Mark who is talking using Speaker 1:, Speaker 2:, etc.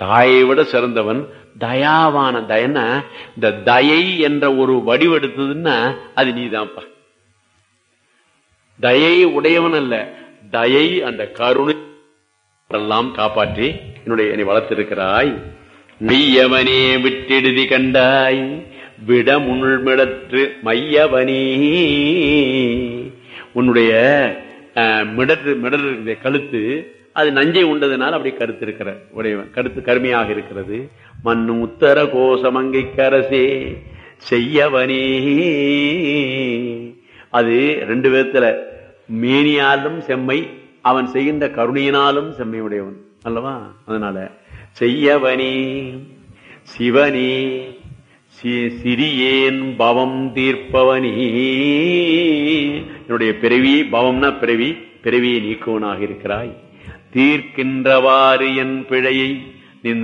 Speaker 1: தாயை விட சிறந்தவன் தயாவான தயன்னா இந்த தயை என்ற ஒரு வடிவெடுத்ததுன்னா அது நீதான்ப்பா தயை உடையவன் அல்ல தயை அந்த கருணை எல்லாம் காப்பாற்றி என்னுடைய என்னை வளர்த்திருக்கிறாய் மெய்யவனே விட்டெடுதி கண்டாய் விட முள்மிடற்று மையவனே உன்னுடைய அஹ், மிடற்று மிடர் இருக்கிற கழுத்து அது நஞ்சை உண்டதுனால அப்படி கருத்து இருக்கிற உடையவன் கருத்து கருமையாக இருக்கிறது மண்ணு உத்தர கோசமங்கை கரசே செய்யவனே அது ரெண்டு விதத்துல மேனியாலும் செம்மை அவன் செய்கின்ற கருணையினாலும் செம்மை உடையவன் அல்லவா அதனால செய்யவனே சிவனே சி- சிறியேன் பவம் தீர்ப்பவனே என்னுடைய பிறவி பவம்னா பிறவி பிறவியை நீக்குவனாக இருக்கிறாய் தீர்க்கின்றவாறு என் பிழையை